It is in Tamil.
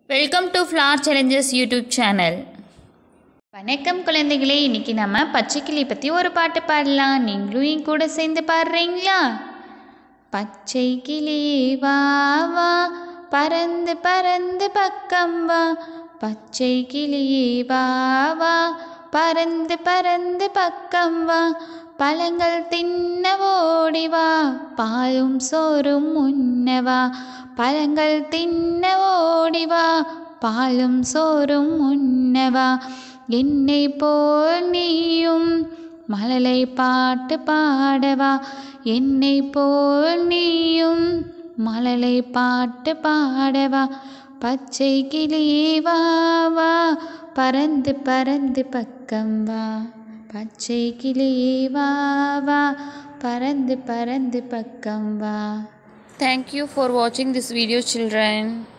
welcome to flower challenges YouTube channel வணக்கம் குழந்தைகளே இன்னைக்கு நம்ம பச்சைக்கிளி பற்றி ஒரு பாட்டு பாடலாம் நீங்களும் என் கூட சேர்ந்து பாடுறீங்களா பச்சை கிளி வா வா பறந்து பறந்து பக்கம் வா பச்சை கிளி வா வா பறந்து பறந்து பக்கம் வா பழங்கள் தின்ன ஓடி வா பாலும் சோறும் உண்ணவா பழங்கள் தின்ன ஓடி வா பாலும் சோறும் உண்ணவா என்னை போல் நீயும் மழலை பாட்டு பாடவா என்னை போல் நீயும் மழலை பாட்டு பாடவா பச்சை கிளி வா வா பறந்து பறந்து பக்கம் வா பச்சை கிளி வா வா பறந்து பறந்து பக்கம் வா தேங்க்யூ ஃபார் வாட்சிங் திஸ் வீடியோ சில்ட்ரன்